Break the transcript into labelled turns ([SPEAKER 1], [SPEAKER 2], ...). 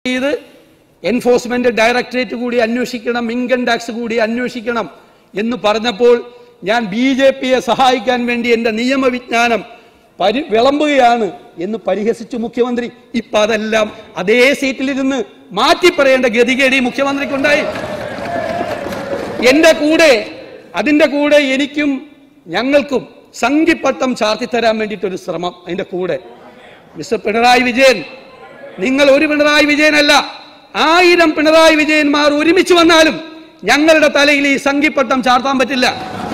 [SPEAKER 1] ചെയ്ത് enforcement directorate കൂടി അന്വേഷിക്കണം ഇൻകം ടാക്സ് കൂടി അന്വേഷിക്കണം എന്ന് പറഞ്ഞപ്പോൾ ഞാൻ ബി ജെ പിയെ സഹായിക്കാൻ വേണ്ടി എൻ്റെ നിയമവിജ്ഞാനം പരി വിളമ്പുകയാണ് എന്ന് പരിഹസിച്ചു മുഖ്യമന്ത്രി ഇപ്പൊ അതെല്ലാം അതേ സീറ്റിലിരുന്ന് മാറ്റി പറയേണ്ട ഗതികേട് ഈ മുഖ്യമന്ത്രിക്കുണ്ടായി എന്റെ കൂടെ അതിന്റെ കൂടെ എനിക്കും ഞങ്ങൾക്കും സംഘിപ്പട്ടം ചാർത്തിത്തരാൻ വേണ്ടിയിട്ടൊരു ശ്രമം അതിന്റെ കൂടെ മിസ്റ്റർ പിണറായി വിജയൻ നിങ്ങൾ ഒരു പിണറായി വിജയനല്ല ആയിരം പിണറായി വിജയന്മാർ ഒരുമിച്ച് വന്നാലും ഞങ്ങളുടെ തലയിൽ ഈ സംഘിപ്പട്ടം ചാർത്താൻ പറ്റില്ല